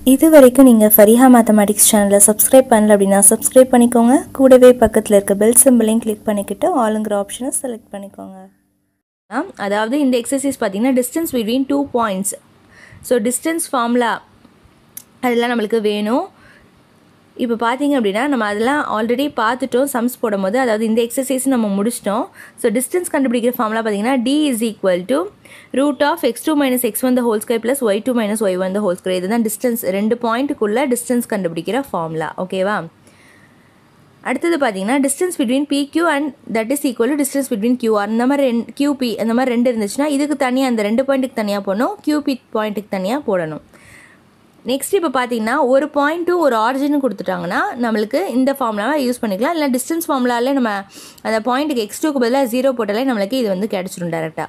இது வரைக்கும் நீங்கள் ஃபரிஹா மேத்தமேட்டிக்ஸ் சேனலை சப்ஸ்கிரைப் பண்ணல அப்படின்னா சப்ஸ்கிரைப் பண்ணிக்கோங்க கூடவே பக்கத்தில் இருக்க பெல் சிம்பிளையும் கிளிக் பண்ணிக்கிட்டு ஆளுங்கிற ஆப்ஷனை செலக்ட் பண்ணிக்கோங்க அதாவது இந்த எக்ஸசைஸ் பார்த்தீங்கன்னா distance between two points so distance formula அதெல்லாம் நம்மளுக்கு வேணும் இப்போ பார்த்தீங்க அப்படின்னா நம்ம அதெல்லாம் ஆல்ரெடி பார்த்துட்டோம் சம்ஸ் போடும்போது அதாவது இந்த எக்ஸசைஸ் நம்ம முடிச்சிட்டோம் ஸோ டிஸ்டன்ஸ் கண்டுபிடிக்கிற ஃபார்முலா பார்த்தீங்கன்னா D is equal to root of X two minus X one the whole square plus Y two minus Y one the whole square இதுதான் டிஸ்டன்ஸ் ரெண்டு பாயிண்ட்டுக்குள்ளே டிஸ்டன்ஸ் கண்டுபிடிக்கிற ஃபார்முலா ஓகேவா அடுத்தது பார்த்தீங்கன்னா distance between PQ and that is equal distance between QR இந்த மாதிரி ரெண்டு கியூபி அந்த மாதிரி ரெண்டு இருந்துச்சுன்னா இதுக்கு தனியாக அந்த ரெண்டு பாயிண்ட்டுக்கு தனியாக போடணும் கியூபி பாயிண்ட்டுக்கு தனியாக போடணும் நெக்ஸ்ட் இப்போ பார்த்தீங்கன்னா ஒரு பாயிண்ட்டும் ஒரு ஆரிஜினும் கொடுத்துட்டாங்கன்னா நம்மளுக்கு இந்த ஃபார்முலாவை யூஸ் பண்ணிக்கலாம் இல்லை டிஸ்டன்ஸ் ஃபார்முலாவில் நம்ம அந்த பாயிண்ட்டுக்கு எக்ஸ் டூக்கு பதிலாக ஜீரோ போட்டாலே நம்மளுக்கு இது வந்து கிடச்சிரும் டேரெக்டாக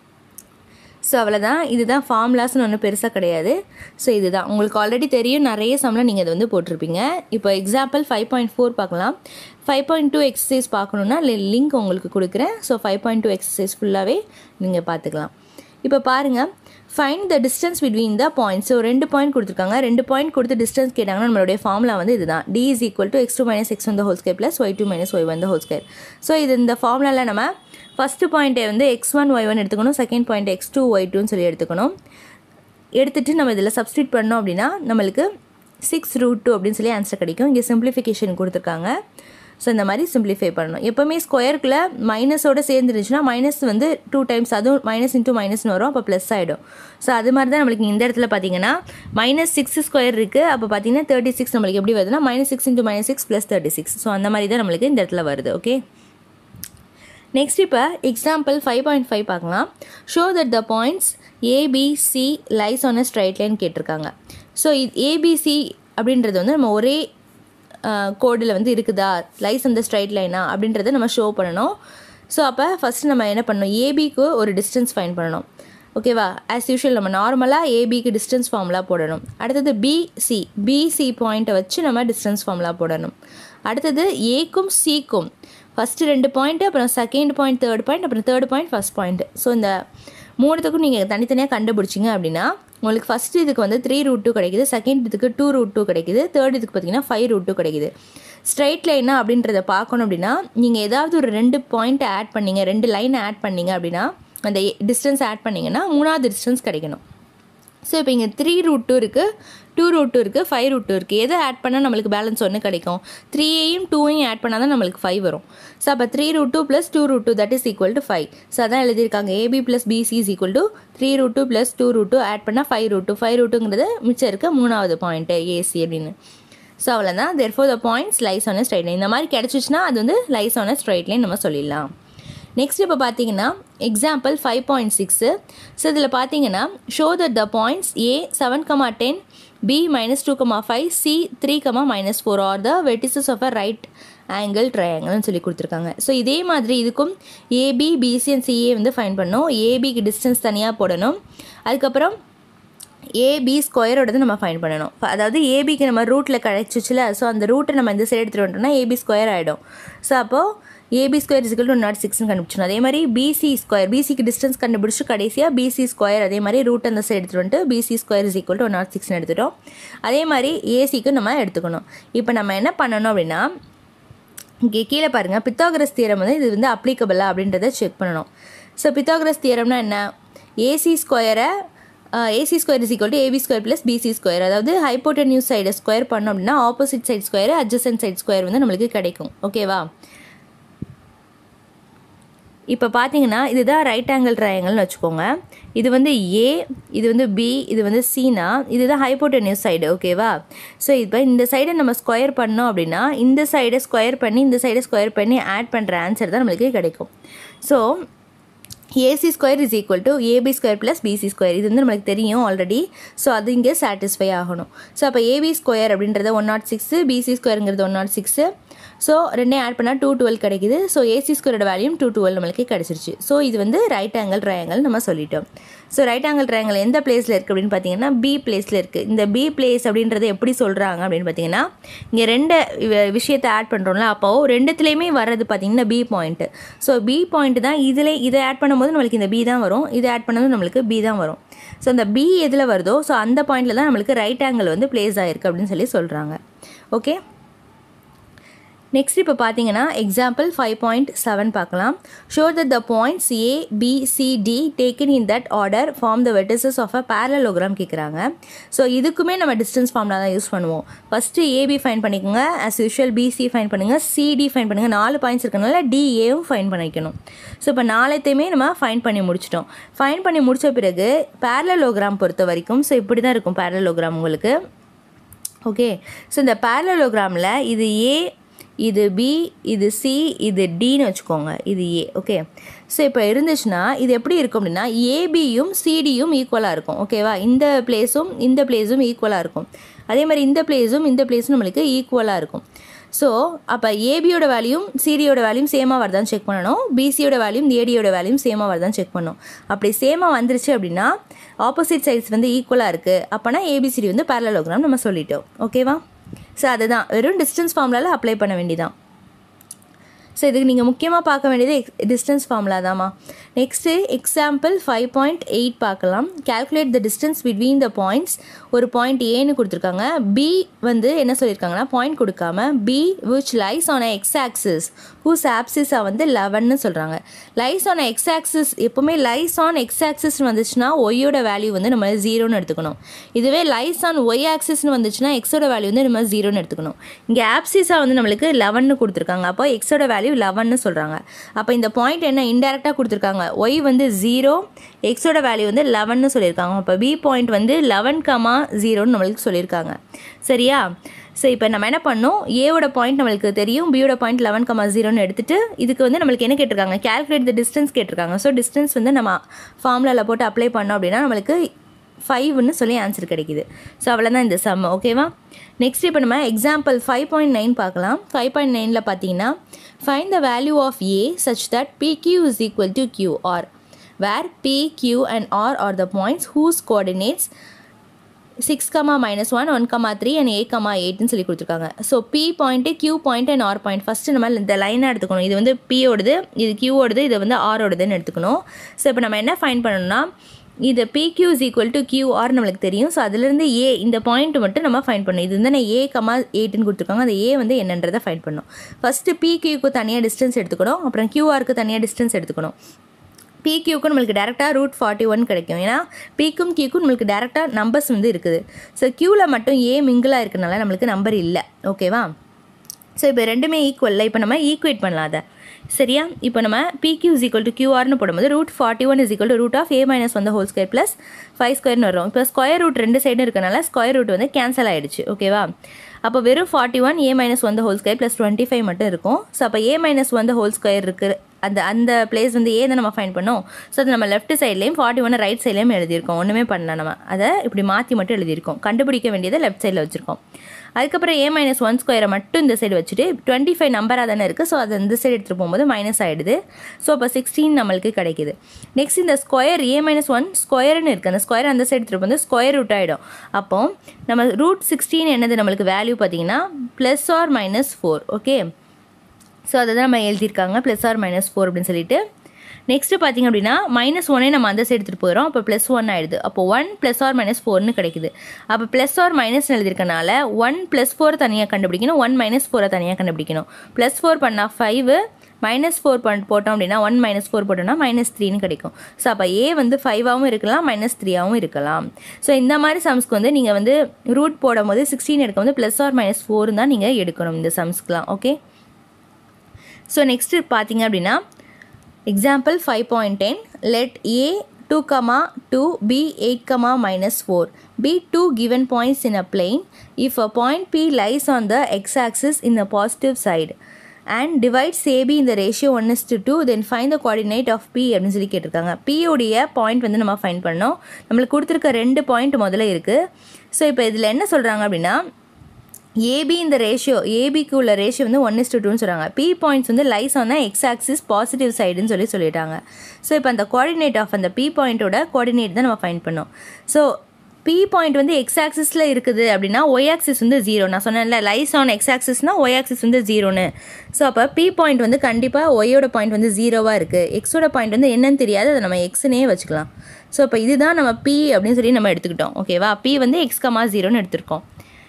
ஸோ அவ்வளோதான் இதுதான் ஃபார்முலாஸ்னு ஒன்றும் பெருசாக கிடையாது ஸோ இதுதான் உங்களுக்கு ஆல்ரெடி தெரியும் நிறைய சம்மில் நீங்கள் இதை வந்து போட்டிருப்பீங்க இப்போ எக்ஸாம்பிள் ஃபைவ் பாயிண்ட் ஃபோர் பார்க்கலாம் ஃபைவ் பாயிண்ட் டூ எக்ஸசைஸ் பார்க்கணுன்னா லிங்க் உங்களுக்கு கொடுக்குறேன் so five point two exercise ஃபுல்லாகவே நீங்கள் பார்த்துக்கலாம் இப்போ பாருங்கள் find the distance between the point so ரெண்டு பாயிண்ட் கொடுத்துருக்காங்க ரெண்டு பாயிண்ட் கொடுத்து டிஸ்டன்ஸ் கேட்டாங்கன்னா நம்மளுடைய ஃபார்முலா வந்து இதுதான் D is equal to X two minus X வந்து whole square plus Y two minus Y வந்து ஹோல் ஸ்கேர் ஸோ இது இந்த ஃபார்முலாவில் நம்ம ஃபஸ்ட்டு பாயிண்ட்டை வந்து எக்ஸ் ஒன் ஒய் ஒன் எடுத்துக்கணும் second point X two Y two சொல்லி எடுத்துக்கணும் எடுத்துகிட்டு நம்ம இதில் சப்ஸ்டியூட் பண்ணோம் அப்படின்னா நம்மளுக்கு சிக்ஸ் ரூட் டூ அப்படின்னு சொல்லி ஆன்சர் கிடைக்கும் இங்கே சிம்பிளிஃபிகேஷன் கொடுத்துருக்காங்க ஸோ இந்த மாதிரி சிம்பிளிஃபை பண்ணணும் எப்போவுமே ஸ்கொயருக்குள்ளே மைனஸோட சேர்ந்துருந்துச்சுன்னா மைனஸ் வந்து டூ டைம்ஸ் அதுவும் மைனஸ் இன்ட்டு மைனஸ்னு வரும் அப்போ ப்ளஸ் ஆகிடும் ஸோ அது மாதிரி தான் நம்மளுக்கு இந்த இடத்துல பார்த்தீங்கன்னா மைனஸ் சிக்ஸ் ஸ்கொயர் இருக்குது அப்போ பார்த்தீங்கன்னா தேர்ட்டி சிக்ஸ் நம்மளுக்கு எப்படி வருதுன்னா minus six into minus six plus thirty six so அந்த மாதிரி தான் நம்மளுக்கு இந்த இடத்துல வருது ஓகே நெக்ஸ்ட் இப்போ எக்ஸாம்பிள் ஃபைவ் பாயிண்ட் ஃபைவ் பார்க்கலாம் show that the points ABC lies on a straight line கேட்டிருக்காங்க ஸோ இது ஏபிசி அப்படின்றது வந்து நம்ம ஒரே கோடில் வந்து இருக்குதா லைஸ் அந்த ஸ்ட்ரைட் லைனா அப்படின்றத நம்ம ஷோ பண்ணணும் ஸோ அப்போ ஃபஸ்ட்டு நம்ம என்ன பண்ணணும் ஏபிக்கு ஒரு டிஸ்டன்ஸ் ஃபைன் பண்ணணும் ஓகேவா ஆஸ் யூஷுவல் நம்ம நார்மலாக ஏபிக்கு டிஸ்டன்ஸ் ஃபார்முலா போடணும் அடுத்தது பிசி பிசி பாயிண்ட்டை வச்சு நம்ம டிஸ்டன்ஸ் ஃபார்முலா போடணும் அடுத்தது ஏக்கும் சிக்கும் ஃபஸ்ட்டு ரெண்டு பாயிண்ட்டு அப்புறம் செகண்ட் பாயிண்ட் தேர்ட் பாயிண்ட் அப்புறம் third point first point so இந்த மூணுத்துக்கும் நீங்கள் தனித்தனியாக கண்டுபிடிச்சிங்க அப்படின்னா உங்களுக்கு ஃபஸ்ட் இதுக்கு வந்து த்ரீ ரூட் டூ கிடைக்குது செகண்ட் இதுக்கு டூ ரூட் டூ கிடைக்குது தேர்ட் இதுக்கு பார்த்தீங்கன்னா ஃபைவ் ரூட் டூ கிடைக்குது ஸ்ட்ரைட் லைனா அப்படின்றத பார்க்கணும் அப்படின்னா நீங்கள் ஏதாவது ஒரு ரெண்டு பாயிண்ட்டை ஆட் பண்ணீங்க ரெண்டு லைனை ஆட் பண்ணீங்க அப்படின்னா அந்த டிஸ்டன்ஸ் ஆட் பண்ணிங்கன்னா மூணாவது டிஸ்டன்ஸ் கிடைக்கணும் ஸோ இப்போ இங்கே த்ரீ ரூட் டூ இருக்குது டூ ரூட் டூ இருக்குது ஃபைவ் ரூட் டூ இருக்குது எதை ஆட் பண்ணால் நம்மளுக்கு பேலன்ஸ் ஒன்று கிடைக்கும் த்ரீயையும் டூவையும் ஆட் பண்ணால் தான் நம்மளுக்கு ஃபைவ் வரும் ஸோ அப்போ three root two plus two root two that is equal to five so அதான் எழுதியிருக்காங்க AB plus BC is equal to three root two plus two root two add பண்ணால் ஃபைவ் ரூட் டூ ஃபைவ் ரூட்டுங்கிறது மிச்சம் இருக்க மூணாவது point AC அப்படின்னு so அவ்வளோதான் therefore the points lies on straight line இந்த மாதிரி கிடச்சிச்சுன்னா அது வந்து லைஸ் ஆன் ஸ்ட்ரைட் லைன் நம்ம சொல்லிடலாம் நெக்ஸ்ட் இப்போ பார்த்தீங்கன்னா example five point six so இதில் பார்த்தீங்கன்னா show that the points A seven comma ten B minus two comma five C three comma minus four are the vertices of a right angle ட்ரையாங்கிள்னு சொல்லி கொடுத்துருக்காங்க so இதே மாதிரி இதுக்கும் AB BC and CA வந்து find பண்ணணும் ஏபிக்கு distance தனியாக போடணும் அதுக்கப்புறம் ஏபி ஸ்கொயரோடது நம்ம ஃபைன் பண்ணணும் அதாவது ஏபிக்கு நம்ம ரூட்டில் கிடச்சிச்சுல ஸோ அந்த ரூட்டை நம்ம இந்த சைடு எடுத்துகிட்டு வந்துட்டோம்னா ஏபி ஸ்கொயர் ஆகிடும் ஸோ அப்போது AB square is equal to naught சிக்ஸ்னு கண்டுபிடிச்சணும் அதே மாதிரி பிசி ஸ்கொயர் பிசிக்கு டிஸ்டன்ஸ் கண்டுபிடிச்சு கடைசியாக பிசி ஸ்கொயர் அதே மாதிரி ரூட் அந்த சைடு எடுத்துகிட்டு வந்துட்டு BC square is equal to naught சிக்ஸ்னு எடுத்துட்டோம் அதே மாதிரி ஏசிக்கு நம்ம எடுத்துக்கணும் இப்போ நம்ம என்ன பண்ணணும் அப்படின்னா இங்கே கீழே பாருங்கள் பித்தாகரஸ் தியரம் வந்து இது வந்து அப்ளிகபிளா அப்படின்றத செக் பண்ணணும் ஸோ பித்தாகரஸ் தியரம்னா என்ன ஏசி ஸ்கொயரை AC square is equal to AB square plus BC square அதாவது ஹைப்போட்டன்யூஸ் சைடு ஸ்கொயர் பண்ணோம் அப்படின்னா opposite side square adjacent side square வந்து நம்மளுக்கு கிடைக்கும் ஓகேவா இப்போ பார்த்தீங்கன்னா இதுதான் ரைட் ஆங்கிள் ட்ரையாங்கிள்னு வச்சுக்கோங்க இது வந்து ஏ இது வந்து பி இது வந்து சீனா இதுதான் ஹைப்போட்டெனியூஸ் சைடு ஓகேவா ஸோ இப்போ இந்த சைடை நம்ம ஸ்கொயர் பண்ணோம் அப்படின்னா இந்த சைடை ஸ்கொயர் பண்ணி இந்த சைடை ஸ்கொயர் பண்ணி ஆட் பண்ணுற ஆன்சர் தான் நம்மளுக்கு கிடைக்கும் so AC square is equal to AB square plus BC square இது வந்து நம்மளுக்கு தெரியும் ஆல்ரெடி ஸோ அது இங்கே சாட்டிஸ்ஃபை ஆகணும் ஸோ அப்போ ஏபி ஸ்கொயர் அப்படின்றது ஒன் நாட் சிக்ஸு பிசி ஸ்கொயருங்கிறது ஒன் நாட் சிக்ஸு ஸோ ரெண்டையும் ஆட் பண்ணால் டூ டுவெல் கிடைக்குது ஸோ ஏசி ஸ்கொயரோட வேல்யூம் டூ டுவெல் நம்மளுக்கு கிடச்சிருச்சு ஸோ இது வந்து ரைட் ஆங்கிள் ட்ரையாங்கிள் நம்ம சொல்லிட்டோம் ஸோ ரைட் ஆங்கிள் ட்ரையாங்கிள் எந்த பிளேஸில் இருக்குது அப்படின்னு பார்த்தீங்கன்னா பி பிளேஸில் இருக்குது இந்த பி பிளேஸ் அப்படின்றத எப்படி சொல்கிறாங்க அப்படின்னு பார்த்தீங்கன்னா இங்கே ரெண்டு வ- விஷயத்தை ஆட் பண்ணுறோம்ல அப்போது ரெண்டுத்துலேயுமே வர்றது பார்த்தீங்கன்னா பி பாயிண்ட்டு ஸோ பி பாயிண்ட் தான் இதில் இதை ஆட் பண்ணும்போது நம்மளுக்கு இந்த பி தான் வரும் இதை ஆட் பண்ணதும் நம்மளுக்கு பி தான் வரும் ஸோ அந்த பி எதில் வருதோ ஸோ அந்த பாயிண்டில் தான் நம்மளுக்கு ரைட் ஆங்கிள் வந்து பிளேஸ் ஆகிருக்கு அப்படின்னு சொல்லி சொல்கிறாங்க ஓகே நெக்ஸ்ட் இப்போ பார்த்தீங்கன்னா எக்ஸாம்பிள் ஃபைவ் பாயிண்ட் செவன் பார்க்கலாம் show that the points A B C D taken in that order form the vertices of a parallelogram கேட்குறாங்க ஸோ இதுக்குமே நம்ம டிஸ்டன்ஸ் ஃபார்ம்ல தான் யூஸ் பண்ணுவோம் ஃபஸ்ட்டு ஏபி ஃபைன் பண்ணிக்கோங்க as யூஷுவல் பிசி ஃபைன் பண்ணுங்கள் CD find பண்ணுங்கள் நாலு பாயிண்ட்ஸ் இருக்கனால டிஏவும் ஃபைன் பண்ணிக்கணும் ஸோ இப்போ நாளைத்தையுமே நம்ம ஃபைன் பண்ணி முடிச்சிட்டோம் ஃபைன் பண்ணி முடிச்ச பிறகு பேரலோகிராம் பொறுத்த வரைக்கும் ஸோ இப்படி தான் இருக்கும் பேரலோகிராம் உங்களுக்கு ஓகே ஸோ இந்த பேரலோகிராமில் இது ஏ இது பி இது சி இது டின்னு வச்சுக்கோங்க இது ஏ ஓகே ஸோ இப்போ இருந்துச்சுன்னா இது எப்படி இருக்கும் அப்படின்னா ஏபியும் சிடியும் ஈக்குவலாக இருக்கும் ஓகேவா இந்த பிளேஸும் இந்த பிளேஸும் ஈக்குவலாக இருக்கும் அதே மாதிரி இந்த பிளேஸும் இந்த பிளேஸும் நம்மளுக்கு ஈக்குவலாக இருக்கும் ஸோ அப்போ ஏபியோட வேல்யூம் சிடியோட வேல்யூம் சேமாக வருதான்னு செக் பண்ணணும் பிசியோட வேல்யூம் ஏடியோட வேல்யூம் சேமாக வருதான்னு செக் பண்ணணும் அப்படி சேமாக வந்துருச்சு அப்படின்னா ஆப்போசிட் சைட்ஸ் வந்து ஈக்குவலாக இருக்குது அப்போனா ஏபிசிடி வந்து பேரலோகிராம் நம்ம சொல்லிட்டோம் ஓகேவா ஸோ அதுதான் வெறும் டிஸ்டன்ஸ் ஃபார்முலாவில் அப்ளை பண்ண வேண்டியதான் ஸோ இதுக்கு நீங்கள் முக்கியமாக பார்க்க வேண்டியது எக்ஸ் டிஸ்டன்ஸ் ஃபார்முலா தாம்மா next example five point eight பார்க்கலாம் calculate the distance between the points ஒரு பாயிண்ட் ஏன்னு கொடுத்துருக்காங்க பி வந்து என்ன சொல்லியிருக்காங்கன்னா பாயிண்ட் கொடுக்காம P which lies on X axis whose abscissa வந்து லெவன்னு சொல்கிறாங்க லைஸ் ஆன் எக்ஸ் ஆக்சிஸ் எப்போவுமே லைஸ் ஆன் எக்ஸ் ஆக்சிஸ் வந்துச்சுன்னா ஒய்யோட வேல்யூ வந்து நம்ம ஜீரோன்னு எடுத்துக்கணும் இதுவே லைஸ் ஆன் ஒய் ஆக்சிஸ்னு வந்துச்சுன்னா எக்ஸோட வேல்யூ வந்து நம்ம ஜீரோன்னு எடுத்துக்கணும் இங்கே ஆப்சிஸா வந்து நம்மளுக்கு லெவன்னு கொடுத்துருக்காங்க அப்போ எக்ஸோட வேல்யூ லெவன்னு சொல்கிறாங்க அப்போ இந்த பாயிண்ட் என்ன இன்டெரக்டாக கொடுத்துருக்காங்க ஒய் வந்து ஜீரோ எக்ஸோட வேல்யூ வந்து லெவன்னு சொல்லியிருக்காங்க அப்போ பி பாயிண்ட் வந்து லெவன் கமா ஜீரோன்னு நம்மளுக்கு சொல்லியிருக்காங்க சரியா ஸோ இப்போ நம்ம என்ன பண்ணோம் ஏவோட பாயிண்ட் நம்மளுக்கு தெரியும் பியோட பாயிண்ட் லெவன் கமா ஜீரோன்னு எடுத்துட்டு இதுக்கு வந்து நம்மளுக்கு என்ன கேட்டிருக்காங்க calculate த டிஸ்டன்ஸ் கேட்டிருக்காங்க ஸோ டிஸ்டன்ஸ் வந்து நம்ம ஃபார்முலாவில் போட்டு அப்ளை பண்ணோம் அப்படின்னா நம்மளுக்கு ஃபைவ்னு சொல்லி ஆன்சர் கிடைக்குது ஸோ அவ்வளோதான் இந்த சம் ஓகேவா நெக்ஸ்ட் இப்போ நம்ம எக்ஸாம்பிள் ஃபைவ் பாயிண்ட் நைன் பார்க்கலாம் ஃபைவ் பாயிண்ட் நைனில் பார்த்தீங்கன்னா find the value of a such that PQ is equal to Q R where P Q and R are the points whose coordinates six comma minus one one comma three and a comma எயிட்னு சொல்லி கொடுத்துருக்காங்க so P point Q point and R point first நம்ம இந்த லைனை எடுத்துக்கணும் இது வந்து பியோடது இது கியூவோடது இது வந்து ஆரோடதுன்னு எடுத்துக்கணும் ஸோ இப்போ நம்ம என்ன ஃபைன் பண்ணணும்னா இது PQ is equal to QR நம்மளுக்கு தெரியும் ஸோ அதுலேருந்து ஏ இந்த பாயிண்ட் மட்டும் நம்ம ஃபைன் பண்ணணும் இது வந்து நான் ஏ கமா எயிட்னு கொடுத்துருக்காங்க அந்த ஏ வந்து என்னன்றதை ஃபைன் பண்ணணும் ஃபஸ்ட்டு பிக்யூக்கு தனியாக டிஸ்டன்ஸ் எடுத்துக்கணும் அப்புறம் கியூஆருக்கு தனியாக டிஸ்டன்ஸ் எடுத்துக்கணும் பிக்யூக்கும் நம்மளுக்கு டேரெக்டாக ரூட் ஃபார்ட்டி ஒன் கிடைக்கும் ஏன்னா பிக்கும் கியூக்கும் நம்மளுக்கு டேரெக்டாக நம்பர்ஸ் வந்து இருக்குது ஸோ கியூவில் மட்டும் ஏ மிங்கிளாக இருக்கனால நம்மளுக்கு நம்பர் இல்லை ஓகேவா ஸோ இப்போ ரெண்டுமே ஈக்குவலில் இப்போ நம்ம ஈக்குவேட் பண்ணலாம் அதை சரியா இப்போ நம்ம பிக்யூ இஸ் ஈக்குவல் டு கியூஆர்னு போடும்போது root forty one is equal to root of a minus வந்து ஹோல் ஸ்கொயர் ப்ளஸ் ஃபைவ் ஸ்கொயர்னு வரும் இப்போ ஸ்கொயர் ரூட் ரெண்டு சைடும் இருக்கனால ஸ்கொயர் ரூட் வந்து கேன்சல் ஆயிடுச்சு ஓகேவா அப்போ வெறும் ஃபார்ட்டி ஒன் ஏ மைனஸ் வந்து whole square plus twenty five மட்டும் இருக்கும் ஸோ அப்போ ஏ மைனஸ் வந்து ஹோல் ஸ்கொயர் இருக்குது அந்த அந்த பிளேஸ் வந்து ஏதை நம்ம ஃபைன் பண்ணோம் ஸோ அது நம்ம லெஃப்ட் சைட்லேயும் ஃபார்ட்டி ஒன் ரைட் சைட்லேயும் எழுதியிருக்கோம் ஒன்றுமே பண்ணல நம்ம அதை இப்படி மாற்றி மட்டும் எழுதியிருக்கோம் கண்டுபிடிக்க வேண்டியதை லெஃப்ட் சைடில் வச்சுருக்கோம் அதுக்கப்புறம் ஏ மைனஸ் ஒன் ஸ்கொயரை மட்டும் இந்த சைடு வச்சுட்டு டுவெண்ட்டி ஃபைவ் நம்பராக தானே இருக்குது ஸோ அதை இந்த சைடு எடுத்துகிட்டு போகும்போது மைனஸ் ஆகிடுது ஸோ அப்போ சிக்ஸ்டீன் நம்மளுக்கு கிடைக்குது நெக்ஸ்ட் இந்த ஸ்கொயர் ஏ மைனஸ் ஒன் ஸ்கொயர்னு இருக்குது அந்த ஸ்கொயர் அந்த சைடு எடுத்துகிட்டு போகும்போது ஸ்கொயர் ரூட் ஆகிடும் அப்போ நம்ம ரூட் சிக்ஸ்டீன் என்னது நம்மளுக்கு வேல்யூ பார்த்தீங்கன்னா plus or minus four okay so அதை தான் நம்ம எழுதியிருக்காங்க ப்ளஸ் ஆர் மைனஸ் ஃபோர் அப்படின்னு சொல்லிட்டு நெக்ஸ்ட்டு பார்த்தீங்க அப்படின்னா மைனஸ் ஒன்னே நம்ம அந்த சைடு எடுத்துகிட்டு போயிடும் அப்போ ப்ளஸ் ஒன் ஆயிடுது அப்போ ஒன் ப்ளஸ் ஆர் மைனஸ் ஃபோர்னு கிடைக்குது அப்போ ப்ளஸ் ஆர் மைனஸ் எழுதிருக்கனால ஒன் ப்ளஸ் ஃபோர் தனியாக கண்டுபிடிக்கணும் ஒன் மைனஸ் ஃபோரை தனியாக கண்டுபிடிக்கணும் ப்ளஸ் ஃபோர் பண்ணால் ஃபைவ் மைனஸ் ஃபோர் பண் போட்டோம் அப்படின்னா ஒன் மைனஸ் ஃபோர் போட்டோம்னா மைனஸ் த்ரீன்னு கிடைக்கும் ஸோ அப்போ ஏ வந்து ஃபைவாகவும் இருக்கலாம் மைனஸ் த்ரீயாகவும் இருக்கலாம் ஸோ இந்த மாதிரி சம்ஸ்க்கு வந்து நீங்கள் வந்து ரூட் போடும்போது சிக்ஸ்டீன் எடுக்கும் போது ப்ளஸ் ஆர் மைனஸ் ஃபோர் தான் நீங்கள் எடுக்கணும் இந்த சம்ஸ்க்குலாம் ஓகே ஸோ நெக்ஸ்ட்டு பார்த்தீங்க அப்படின்னா example five point ten let A two comma two B eight comma minus four be two given points in a plane if a point P lies on the x axis in the positive side and divides AB இந்த ratio one is to two then find the coordinate of P அப்படின்னு சொல்லி கேட்டிருக்காங்க பியோடைய point வந்து நம்ம fine பண்ணோம் நம்மளுக்கு கொடுத்துருக்க ரெண்டு பாயிண்ட் முதல்ல இருக்குது ஸோ இப்போ இதில் என்ன சொல்கிறாங்க அப்படின்னா ஏபி இந்த ரேஷியோ ஏபிக்கு உள்ள ரேஷியோ வந்து ஒன் இஸ் டு டூன்னு சொல்கிறாங்க பி பாயிண்ட்ஸ் வந்து lies on X axis positive சைடுன்னு சொல்லி சொல்லிட்டாங்க ஸோ இப்போ அந்த கோஆர்டினேட் ஆஃப் அந்த பி பாயிண்ட்டோட கோஆர்டினேட் தான் நம்ம ஃபைண்ட் பண்ணோம் ஸோ பி பாயிண்ட் வந்து எக்ஸ் ஆக்சிஸில் இருக்குது அப்படின்னா ஒய் ஆக்சிஸ் வந்து ஜீரோ நான் சொன்னேன்ல லைஸ் ஆன் எக்ஸ் ஆக்சிஸ்னால் ஒய் ஆக்சிஸ் வந்து ஜீரோன்னு ஸோ அப்போ பி பாயிண்ட் வந்து கண்டிப்பாக ஒய்யோட பாயிண்ட் வந்து ஜீரோவாக இருக்குது எக்ஸோட பாயிண்ட் வந்து என்னன்னு தெரியாது அதை நம்ம எக்ஸ்னே வச்சுக்கலாம் ஸோ இப்போ இதுதான் நம்ம பி அப்படின்னு சொல்லி நம்ம எடுத்துக்கிட்டோம் ஓகேவா பி வந்து எக்ஸ் கமா ஜீரோன்னு எடுத்திருக்கோம்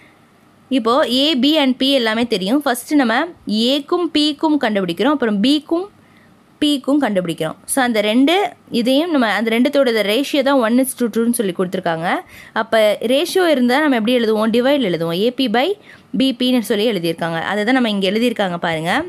இப்போது ஏ பி அண்ட் பி எல்லாமே தெரியும் ஃபஸ்ட்டு நம்ம ஏக்கும் பிக்கும் கண்டுபிடிக்கிறோம் அப்புறம் பிக்கும் பிக்கும் கண்டுபிடிக்கிறோம் ஸோ அந்த ரெண்டு இதையும் நம்ம அந்த ரெண்டுத்தோட ரேஷியோ தான் ஒன் இஸ் டூ டூன்னு சொல்லி கொடுத்துருக்காங்க அப்போ ரேஷியோ இருந்தால் நம்ம எப்படி எழுதுவோம் டிவைட் எழுதுவோம் ஏபி பை பிபின்னு சொல்லி எழுதியிருக்காங்க அதை தான் நம்ம இங்கே எழுதியிருக்காங்க பாருங்கள்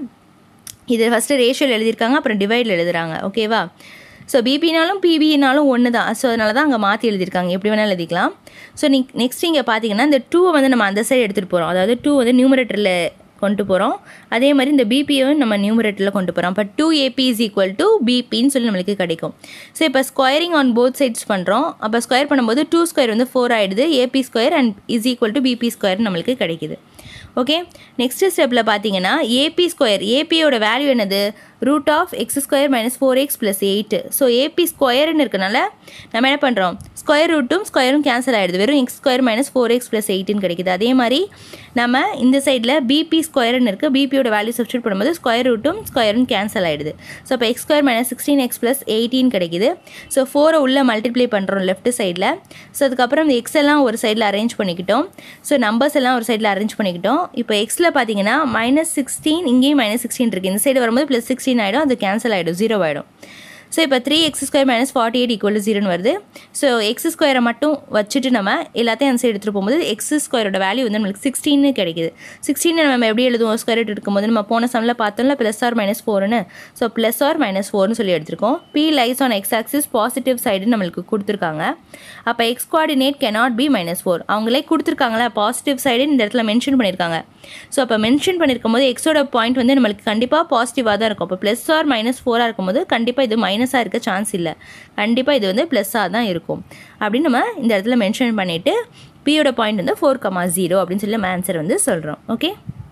இது ஃபஸ்ட்டு ரேஷியோவில் எழுதியிருக்காங்க அப்புறம் டிவைடில் எழுதுறாங்க ஓகேவா ஸோ பிபினாலும் பிபினாலும் ஒன்று தான் ஸோ அதனால தான் அங்கே மாற்றி எழுதியிருக்காங்க எப்படி வேணால் எழுதிக்கலாம் ஸோ நீ நெக்ஸ்ட் இங்கே பார்த்தீங்கன்னா இந்த டூவை வந்து நம்ம அந்த சைடு எடுத்துகிட்டு போகிறோம் அதாவது டூ வந்து நியூமரேட்டரில் கொண்டு போகிறோம் அதே மாதிரி இந்த பிபியும் நம்ம நியூமரேட்டரில் கொண்டு போகிறோம் அப்போ two AB is equal to பிபின்னு சொல்லி நம்மளுக்கு கிடைக்கும் ஸோ இப்போ ஸ்கொயரிங் ஆன் போத் சைட்ஸ் பண்ணுறோம் அப்போ ஸ்கொயர் பண்ணும்போது டூ ஸ்கொயர் வந்து ஃபோர் ஆகிடுது AB square and is equal to PB square நம்மளுக்கு கிடைக்குது ஓகே நெக்ஸ்ட் ஸ்டெப்பில் பார்த்தீங்கன்னா ஏபி ஸ்கொயர் ஏபியோட வேல்யூ என்னது root of x square minus four x plus eight so AB ஸ்கொயர்னு இருக்கனால நம்ம என்ன பண்ணுறோம் ஸ்கொயர் ரூட்டும் ஸ்கொயரும் கேன்சல் ஆகிடுது வெறும் x square minus four x plus எயிட்டுன்னு கிடைக்குது அதே மாதிரி நம்ம இந்த சைடில் பிபி ஸ்கொயர்னு இருக்குது பிபியோட வேல்யூ சப்ஸ்டியூட் பண்ணும்போது ஸ்கொயர் ரூட்டும் ஸ்கொயரும் கேன்சல் ஆகிடுது ஸோ இப்போ x square minus sixteen x plus eighteen கிடைக்குது ஸோ ஃபோரை உள்ளே மல்டிப்ளை பண்ணுறோம் லெஃப்ட் சைடில் ஸோ அதுக்கப்புறம் இந்த எக்ஸ் எல்லாம் ஒரு சைடில் அரேஞ்ச் பண்ணிக்கிட்டோம் ஸோ நம்பர்ஸ் எல்லாம் ஒரு சைடில் அரேஞ்ச் பண்ணிக்கிட்டோம் இப்போ எக்ஸில் பார்த்தீங்கன்னா மைனஸ் சிக்ஸ்டீன் இங்கேயும் மைனஸ் சிக்ஸ்டீன் இருக்குது இந்த சைடு வரும்போது ப்ளஸ் சிக்ஸ்டீன் ஆகிடும் அது கேன்சல் ஆகிடும் ஜீரோ ஆகிடும் ஸோ இப்போ three x square minus forty eight equal ஜீரோன்னு வருது ஸோ எக்ஸ் ஸ்கொயரை மட்டும் வச்சுட்டு நம்ம எல்லாத்தையும் அந்த சைடு எடுத்துகிட்டு போகும்போது எக்ஸ் ஸ்கொயரோட வேல்யூ வந்து நம்மளுக்கு சிக்ஸ்டீன்னு கிடைக்குது சிக்ஸ்டீன் நம்ம எப்படி எழுதுவோம் ஸ்கொயர் ரூட் எடுக்கும்போது நம்ம போன சம்மில் பார்த்தோம்ல ப்ளஸ் ஆர் மைனஸ் ஃபோர்னு ஸோ ப்ளஸ் ஆர் மைனஸ் ஃபோர்னு சொல்லி எடுத்திருக்கோம் P lies on X axis positive சைடுன்னு நம்மளுக்கு கொடுத்துருக்காங்க அப்போ x coordinate cannot be minus four அவங்களே கொடுத்துருக்காங்களா பாசிட்டிவ் சைடு இந்த இடத்துல மென்ஷன் பண்ணியிருக்காங்க ஸோ அப்போ மென்ஷன் பண்ணியிருக்கும் போது எக்ஸோட பாயிண்ட் வந்து நம்மளுக்கு கண்டிப்பாக பாசிட்டிவாக தான் இருக்கும் அப்போ ப்ளஸ் ஆர் மைனஸ் ஃபோராக இருக்கும்போது கண்டிப்பாக இது மைனஸாக இருக்க சான்ஸ் இல்லை கண்டிப்பாக இது வந்து ப்ளஸ்ஸாக தான் இருக்கும் அப்படின்னு நம்ம இந்த இடத்துல மென்ஷன் பண்ணிவிட்டு பியோட பாயிண்ட் வந்து ஃபோர் கமா ஜீரோ அப்படின்னு சொல்லி நம்ம ஆன்சர் வந்து சொல்கிறோம் ஓகே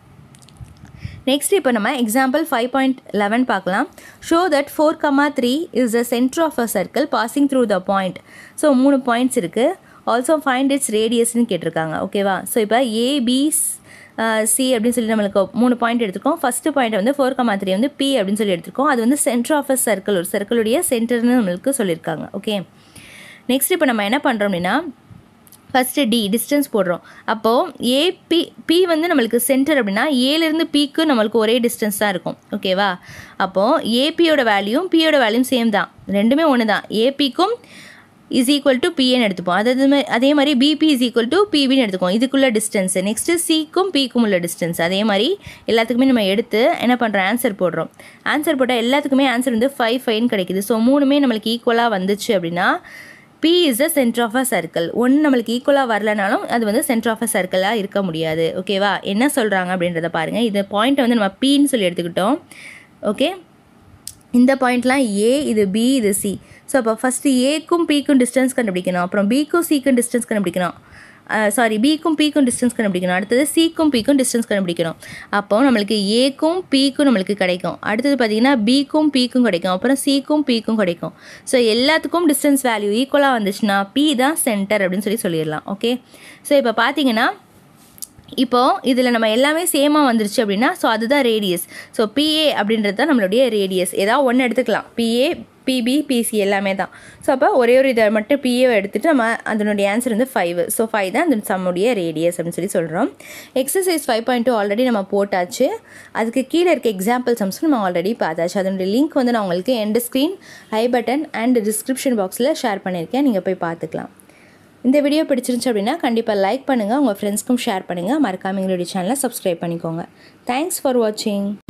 நெக்ஸ்ட் இப்போ நம்ம எக்ஸாம்பிள் ஃபைவ் பாயிண்ட் லெவன் பார்க்கலாம் show that four comma three is the centre of a circle passing through the point so மூணு பாயிண்ட்ஸ் இருக்குது ஆல்சோ ஃபைண்ட் இட்ஸ் ரேடியஸ்னு கேட்டிருக்காங்க ஓகேவா ஸோ இப்போ ஏபி சி அப்படின்னு சொல்லி நம்மளுக்கு மூணு பாயிண்ட் எடுத்துருக்கோம் ஃபஸ்ட்டு பாயிண்ட் வந்து ஃபோர் கமா த்ரீ வந்து பி அப்படின்னு சொல்லி எடுத்துருக்கோம் அது வந்து சென்டர் ஆஃப் அ சர்க்கிள் ஒரு சர்க்கிளுடைய சென்டர்னு நம்மளுக்கு சொல்லியிருக்காங்க ஓகே நெக்ஸ்ட் இப்போ நம்ம என்ன பண்ணுறோம் அப்படின்னா ஃபஸ்ட்டு டி டிஸ்டன்ஸ் போடுறோம் அப்போது ஏபி பி வந்து நம்மளுக்கு சென்டர் அப்படின்னா ஏலேருந்து பிக்கு நம்மளுக்கு ஒரே டிஸ்டன்ஸ் தான் இருக்கும் ஓகேவா அப்போது ஏபியோட வேல்யூம் பியோட வேல்யூம் சேம் தான் ரெண்டுமே ஒன்று தான் ஏபிக்கும் இஸ் ஈக்குவல் டு பிஏன்னு எடுத்துப்போம் அதாவது அதே மாதிரி பிபி இஸ் ஈக்குவல் டு பிபின்னு எடுத்துக்கோம் இதுக்குள்ள டிஸ்டன்ஸ் நெக்ஸ்ட்டு சிக்கும் பிக்கும் உள்ள டிஸ்டன்ஸ் அதே மாதிரி எல்லாத்துக்குமே நம்ம எடுத்து என்ன பண்ணுறோம் ஆன்சர் போடுறோம் ஆன்சர் போட்டால் எல்லாத்துக்குமே ஆன்சர் வந்து ஃபைவ் ஃபைவ்னு கிடைக்குது ஸோ மூணுமே நம்மளுக்கு ஈக்குவலாக வந்துச்சு அப்படின்னா P is the centre of a circle ஒன்று நம்மளுக்கு ஈக்குவலாக வரலனாலும் அது வந்து சென்டர் ஆஃப் அ சர்க்கிளாக இருக்க முடியாது ஓகேவா என்ன சொல்கிறாங்க அப்படின்றத பாருங்கள் இந்த பாயிண்ட்டை வந்து நம்ம பின்னு சொல்லி எடுத்துக்கிட்டோம் ஓகே இந்த பாயிண்ட்லாம் ஏ இது பி இது சி ஸோ அப்போ ஃபஸ்ட்டு ஏக்கும் பிக்கும் டிஸ்டன்ஸ் கண்டுபிடிக்கணும் அப்புறம் பிக்கும் சிக்கும் டிஸ்டன்ஸ் கண்டுபிடிக்கணும் சாரி பிக்கும் பிக்கும் டிஸ்டன்ஸ் கண்டுபிடிக்கணும் அடுத்தது சிக்கும் பிக்கும் டிஸ்டன்ஸ் கண்டுபிடிக்கணும் அப்போ நம்மளுக்கு ஏக்கும் பிக்கும் நம்மளுக்கு கிடைக்கும் அடுத்தது பார்த்தீங்கன்னா பிக்கும் பிக்கும் கிடைக்கும் அப்புறம் சிக்கும் பிக்கும் கிடைக்கும் ஸோ எல்லாத்துக்கும் டிஸ்டன்ஸ் வேல்யூ ஈக்குவலாக வந்துச்சுன்னா பி தான் சென்டர் அப்படின்னு சொல்லி சொல்லிடலாம் ஓகே ஸோ இப்போ பார்த்தீங்கன்னா இப்போது இதில் நம்ம எல்லாமே சேமாக வந்துருச்சு அப்படின்னா ஸோ அதுதான் ரேடியஸ் ஸோ பிஏ அப்படின்றது தான் நம்மளுடைய ரேடியஸ் ஏதாவது ஒன்று எடுத்துக்கலாம் பிஏ பிபி பிசி எல்லாமே தான் ஸோ அப்போ ஒரே ஒரு இதை மட்டும் பிஏ எடுத்துகிட்டு நம்ம அதனுடைய ஆன்சர் வந்து ஃபைவ் ஸோ ஃபைவ் தான் அந்த சம்முடைய ரேடியஸ் அப்படின்னு சொல்லி சொல்கிறோம் exercise five point two already நம்ம போட்டாச்சு அதுக்கு கீழே இருக்க எக்ஸாம்பிள் சம்ஸ் நம்ம ஆல்ரெடி பார்த்தாச்சு அதனுடைய லிங்க் வந்து நான் உங்களுக்கு end screen i button and description பாக்ஸில் ஷேர் பண்ணியிருக்கேன் நீங்கள் போய் பார்த்துக்கலாம் இந்த வீடியோ பிடிச்சிருந்துச்சு அப்படின்னா கண்டிப்பாக லைக் பண்ணுங்கள் உங்கள் ஃப்ரெண்ட்ஸ்க்கும் ஷேர் பண்ணுங்கள் மறக்காம எங்களுடைய சேனலை சப்ஸ்கிரைப் பண்ணிக்கோங்க தேங்க்ஸ் ஃபார் வாட்சிங்